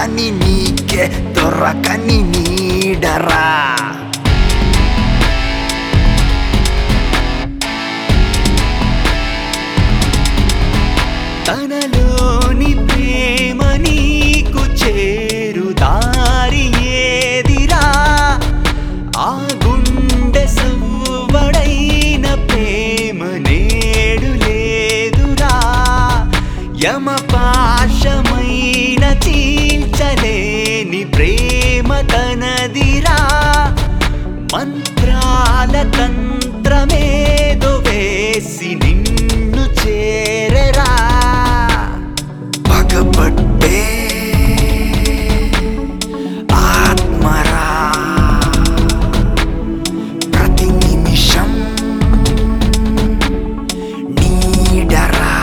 వీడని నీకే దొరకని నీడరా తనలోని ప్రేమ నీకు చేరు దారి ఏదిరా ఆ గుండె సవ్వడైన ప్రేమ నేడు లేదురా యమ పాశమైన చీల్చలేని ప్రేమ తనదిరా మంత్రాల తంత్రమేదో వేసి నిన్ను చేరరా పగబట్టే ఆత్మరా ప్రతి నిమిషం నీడరా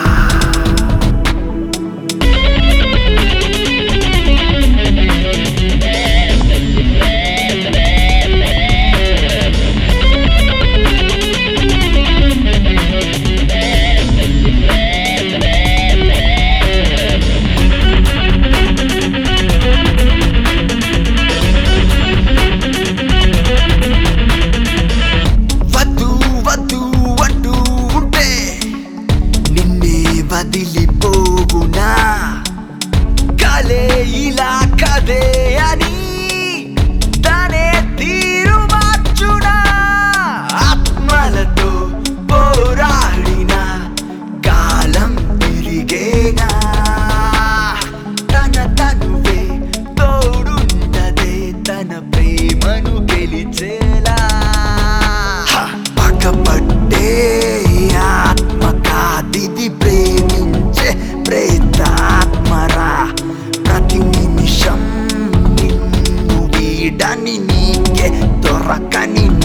వద్దు వద్దు అంటూ ఉంటే నిన్నే వదిలిపోవునా కలే ఇలా కదే అని తనే తీరు మార్చునా ఆత్మలతో పోరాడిన కాలం తిరిగేనా తన తనువే తోడున్నదే తన ప్రేమను గెలిచేలా పగపట్టే ఆత్మ కాదిది ప్రేమించే ప్రేతాత్మరా ప్రతి నిమిషం నిన్ను వీడని నీకే దొరకని